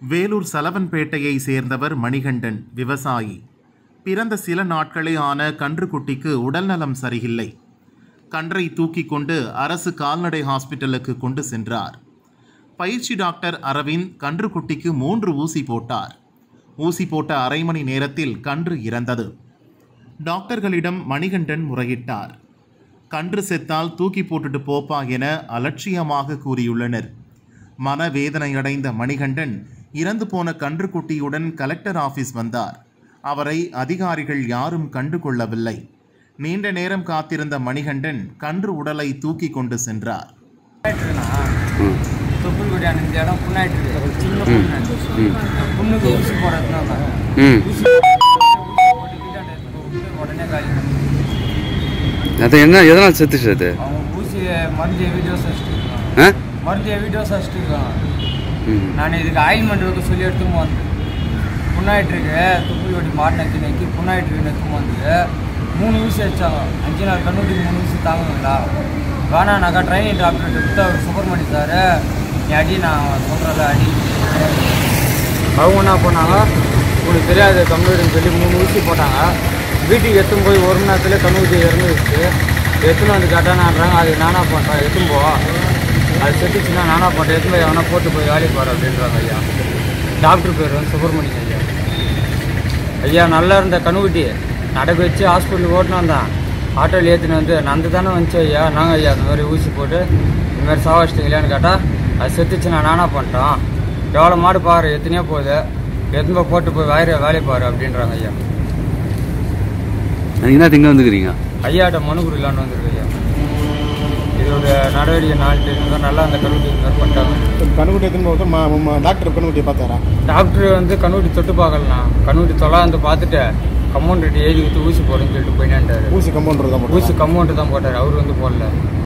வேலூர் சலவன்பேட்டையை சேர்ந்தவர் மணிகண்டன் விவசாயி பிறந்த சில நாட்களே ஆன கன்றுக்குட்டிக்கு உடல்நலம் சரியில்லை கன்றை தூக்கி கொண்டு அரசு கால்நடை ஹாஸ்பிட்டலுக்கு கொண்டு சென்றார் பயிற்சி டாக்டர் அரவிந்த் கன்றுக்குட்டிக்கு மூன்று ஊசி போட்டார் ஊசி போட்ட அரை மணி நேரத்தில் கன்று இறந்தது டாக்டர்களிடம் மணிகண்டன் முறையிட்டார் கன்று செத்தால் தூக்கி போட்டுட்டு போப்பா என அலட்சியமாக கூறியுள்ளனர் மனவேதனையடைந்த மணிகண்டன் இறந்து போன கன்றுக்குட்டியுடன் கலெக்டர் ஆபீஸ் வந்தார் அவரை அதிகாரிகள் யாரும் கண்டு கொள்ளவில்லை நீண்ட நேரம் காத்திருந்த மணிகண்டன் கன்று உடலை தூக்கி கொண்டு சென்றார் ம் தொப்புள்கொடி அந்த இடம் புண்ணாயிட்டு இருக்கு ஒரு சின்ன புண்ணு அந்த புண்ணுக்கு ஊசி போடுறதுனா ம் ஊசி போட்டுக்கிட்டு அந்த விட்டு உடனே காலி பண்ணி அது என்ன எதனால் செத்துச்சு அது அவங்க ஊசி மருந்து எவி டோஸ் வச்சுட்டு ஆ மருந்து எவி டோஸ் வச்சுட்டு இருக்காங்க ம் நான் இதுக்கு ஆயில்மெண்ட் வைக்க சொல்லி எடுத்துன்னு வந்து புண்ணாயிட்டு இருக்கு தொப்புள்கொடி மாடு நக்கி நக்கி புண்ணாயிட்டு இருக்கு எடுத்துன்னு வந்து மூணு ஊசி வச்சாங்க அஞ்சு நாள் கண்ணூட்டி மூணு ஊசி தாங்குங்களா வேணானாக்கா ட்ரைனிங் டாக்டர் கொடுத்து அவர் சுப்பிரமணி சார் நீ அடி நான் சொல்கிறத அடி அவங்க என்ன பண்ணாங்க உனக்கு தெரியாது கம்ப்யூட்டர்னு சொல்லி மூணு ஊசி போட்டாங்க வீட்டுக்கு எடுத்துன்னு போய் ஒரு மணி நேரத்தில் கம்ப்யூட்டர் இறந்துருச்சு எடுத்துன்னு வந்து கேட்டானான்றாங்க அது நானா பண்ணுறேன் எடுத்துன்னு போ அது செத்துச்சுன்னா நானா பண்ணுறேன் எடுத்துன்னு போய் எவனா போட்டு போய் வேலைக்கு போகிறேன் அப்படின்றாங்க ஐயா டாக்டர் பேர் வந்து சுப்பிரமணியம் ஐயா ஐயா நல்லா இருந்த கண்ணுக்குட்டி நடக்க வச்சு ஹாஸ்பிட்டலுக்கு ஓட்டினு வந்தான் ஆட்டோவில் ஏற்றினு வந்து நந்து தானே வந்துச்சு ஐயா நாங்கள் ஐயா அந்த மாதிரி ஊசி போட்டு இந்த மாதிரி சாவச்சிட்டிங்களான்னு கேட்டால் அது செத்துச்சு நான் நானா பண்ணிட்டோம் எவ்வளோ மாடு பாரு எத்தனையோ போகுது எத்தனை போய் போட்டு போய் வேற வேலையை பாரு அப்படின்றாங்க ஐயா நீங்கள் என்ன திங்க வந்துக்கிறீங்க ஐயாட்ட மனு கொடுக்கலான்னு வந்திருக்கு ஐயா இதோட நடவடிக்கை நாலு தெரிஞ்சு நல்லா அந்த கண்ணுக்குட்டி இந்த மாதிரி பண்ணிட்டாங்க கண்ணுக்குட்டி எத்தனை போட்டு மா மா- டாக்டர் கண்ணுக்குட்டியை பார்த்தாரா டாக்டர் வந்து கண்ணுக்குட்டி தொட்டு பார்க்கலாம் கண்ணுக்குட்டி தொலாந்து பார்த்துட்டு கம்பவுண்டர் எழுதி கொடுத்து ஊசி போடுன்னு சொல்லிட்டு போயினான்ட்டாரு ஊசி கம்பவுண்டர் தான் போட்டு ஊசி கம்பவுண்டர் தான் போட்டார் அவர் வந்து போடல